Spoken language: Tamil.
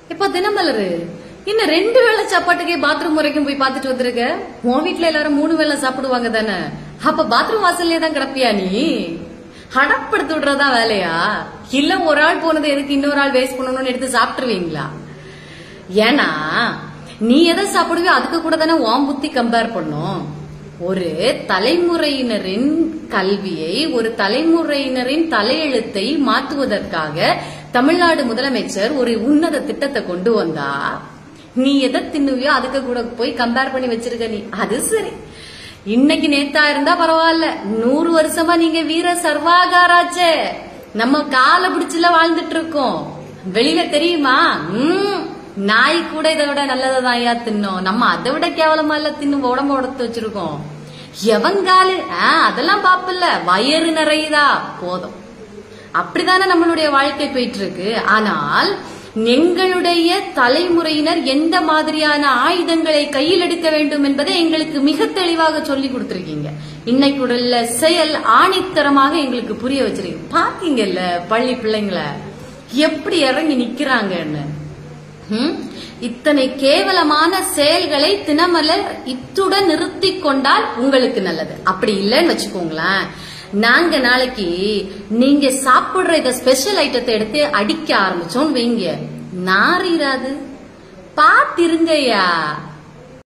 இப்ப தினமலரு இன்னும் ரெண்டு வேளை சாப்பாட்டுக்கே பாத்ரூம் வரைக்கும் போய் பார்த்துட்டு வந்திருக்க உன் வீட்ல எல்லாரும் மூணு வேளை சாப்பிடுவாங்க தானே அப்ப பாத்ரூம் வாசல்லே தான் கிடப்பியா நீ ஹடப்படுத்தி விடுறதா வேலையா இல்ல ஒரு ஆள் போனது எதுக்கு இன்னொரு ஆள் வேஸ்ட் பண்ணணும்னு எடுத்து சாப்பிட்டுருவீங்களா ஏன்னா நீ எதை சாப்பிடுவியோ அதுக்கு கூட தானே உன் புத்தி கம்பேர் பண்ணும் ஒரு தலைமுறையினரின் கல்வியை ஒரு தலைமுறையினரின் தலையெழுத்தை மாற்றுவதற்காக தமிழ்நாடு முதலமைச்சர் ஒரு உன்னத திட்டத்தை கொண்டு வந்தா நீ எதை தின்னுவியோ அதுக்கு கூட போய் கம்பேர் பண்ணி வச்சிருக்க நீ அது சரி இன்னைக்கு நேத்தா இருந்தா பரவாயில்ல நூறு வருஷமா நீங்க வீர சர்வாகாராச்சே நம்ம காலை பிடிச்சுல வாழ்ந்துட்டு இருக்கோம் வெளியில தெரியுமா ம், நாய் கூட இதை விட நல்லதான் ஐயா தின்னோம் நம்ம அதை விட கேவலமா இல்ல தின்னு உடம்பு உடத்து வச்சிருக்கோம் எவங்காலு ஆ, அதெல்லாம் பாப்பல்ல வயிறு நிறையுதா போதும் அப்படிதானே நம்மளுடைய வாழ்க்கை போயிட்டு இருக்கு ஆனால் எங்களுடைய தலைமுறையினர் எந்த மாதிரியான ஆயுதங்களை கையில் எடுக்க வேண்டும் என்பதை எங்களுக்கு மிக தெளிவாக சொல்லி கொடுத்திருக்கீங்க இன்னைக்கு உள்ள செயல் ஆணித்தரமாக எங்களுக்கு புரிய வச்சிருக்கீங்க பாத்தீங்கல்ல பள்ளி பிள்ளைங்களை எப்படி இறங்கி நிக்கிறாங்கன்னு ஹம்? இத்தனை கேவலமான செயல்களை தினமலர் இத்துடன் நிறுத்தி கொண்டால் உங்களுக்கு நல்லது அப்படி இல்லைன்னு வச்சுக்கோங்களேன் நாங்க நாளைக்கு நீங்க சாப்பிடுற இந்த ஸ்பெஷல் ஐட்டத்தை எடுத்து அடிக்க ஆரம்பிச்சோம் வைங்க நாரிராது பாத்திருங்கய்யா